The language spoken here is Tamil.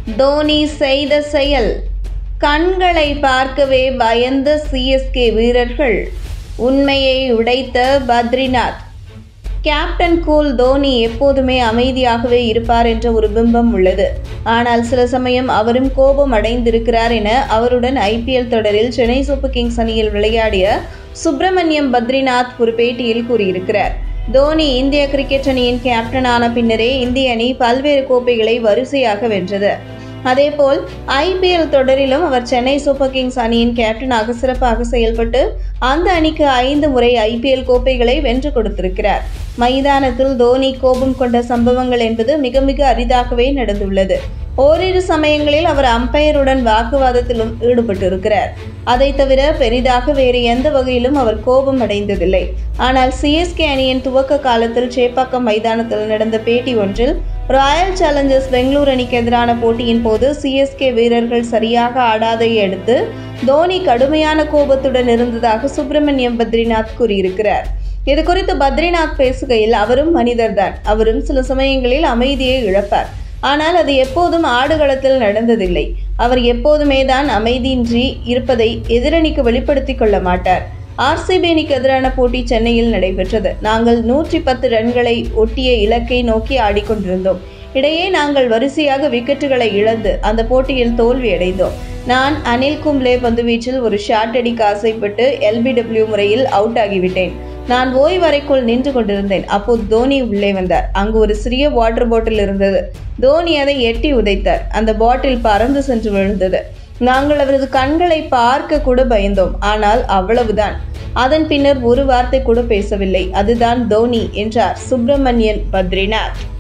தோனி செய்த செயல் கண்களை பார்க்கவே பயந்த சிஎஸ்கே வீரர்கள் உண்மையை உடைத்த பத்ரிநாத் கேப்டன் கூல் தோனி எப்போதுமே அமைதியாகவே இருப்பார் என்ற ஒரு பிம்பம் உள்ளது ஆனால் சில சமயம் அவரும் கோபம் அடைந்திருக்கிறார் என அவருடன் ஐபிஎல் தொடரில் சென்னை சூப்பர் கிங்ஸ் அணியில் விளையாடிய சுப்பிரமணியம் பத்ரிநாத் ஒரு பேட்டியில் கூறியிருக்கிறார் தோனி இந்திய கிரிக்கெட் அணியின் கேப்டனான பின்னரே இந்திய அணி பல்வேறு கோப்பைகளை வரிசையாக வென்றது அதேபோல் ஐபிஎல் தொடரிலும் அவர் சென்னை சூப்பர் கிங்ஸ் அணியின் கேப்டனாக சிறப்பாக செயல்பட்டு அந்த அணிக்கு ஐந்து முறை ஐபிஎல் கோப்பைகளை வென்று கொடுத்திருக்கிறார் மைதானத்தில் தோனி கோபம் கொண்ட சம்பவங்கள் என்பது மிக மிக அரிதாகவே நடந்துள்ளது ஓரிரு சமயங்களில் அவர் அம்பையருடன் வாக்குவாதத்திலும் ஈடுபட்டிருக்கிறார் அதை தவிர பெரிதாக வேறு எந்த வகையிலும் அவர் கோபம் அடைந்ததில்லை ஆனால் சிஎஸ்கே அணியின் துவக்க காலத்தில் சேப்பாக்கம் மைதானத்தில் நடந்த பேட்டி ஒன்றில் ராயல் சேலஞ்சர்ஸ் பெங்களூர் அணிக்கு எதிரான போட்டியின் போது சிஎஸ்கே வீரர்கள் சரியாக ஆடாதை அடுத்து தோனி கடுமையான கோபத்துடன் இருந்ததாக சுப்பிரமணியம் பத்ரிநாத் கூறியிருக்கிறார் இது குறித்து பத்ரிநாத் பேசுகையில் அவரும் மனிதர்தான் அவரும் சில சமயங்களில் அமைதியை இழப்பார் ஆனால் அது எப்போதும் ஆடுகளத்தில் நடந்ததில்லை அவர் எப்போதுமே தான் அமைதியின்றி இருப்பதை எதிரணிக்கு வெளிப்படுத்திக் கொள்ள மாட்டார் ஆர்சிபி அணிக்கு எதிரான போட்டி சென்னையில் நடைபெற்றது நாங்கள் நூற்றி பத்து ரன்களை ஒட்டிய இலக்கை நோக்கி ஆடிக்கொண்டிருந்தோம் இடையே நாங்கள் வரிசையாக விக்கெட்டுகளை இழந்து அந்த போட்டியில் தோல்வி அடைந்தோம் நான் அனில் கும்ப்ளே பந்துவீச்சில் ஒரு ஷாட் அடிக்க ஆசைப்பட்டு எல்பிடபிள்யூ முறையில் அவுட் ஆகிவிட்டேன் நான் ஓய்வறைக்குள் நின்று கொண்டிருந்தேன் அப்போது தோனி உள்ளே வந்தார் அங்கு ஒரு சிறிய வாட்டர் பாட்டில் இருந்தது தோனி அதை எட்டி உதைத்தார் அந்த பாட்டில் பறந்து சென்று விழுந்தது நாங்கள் அவரது கண்களை பார்க்க கூட பயந்தோம் ஆனால் அவ்வளவுதான் அதன் பின்னர் ஒரு வார்த்தை கூட பேசவில்லை அதுதான் தோனி என்றார் சுப்பிரமணியன் பத்ரிநாத்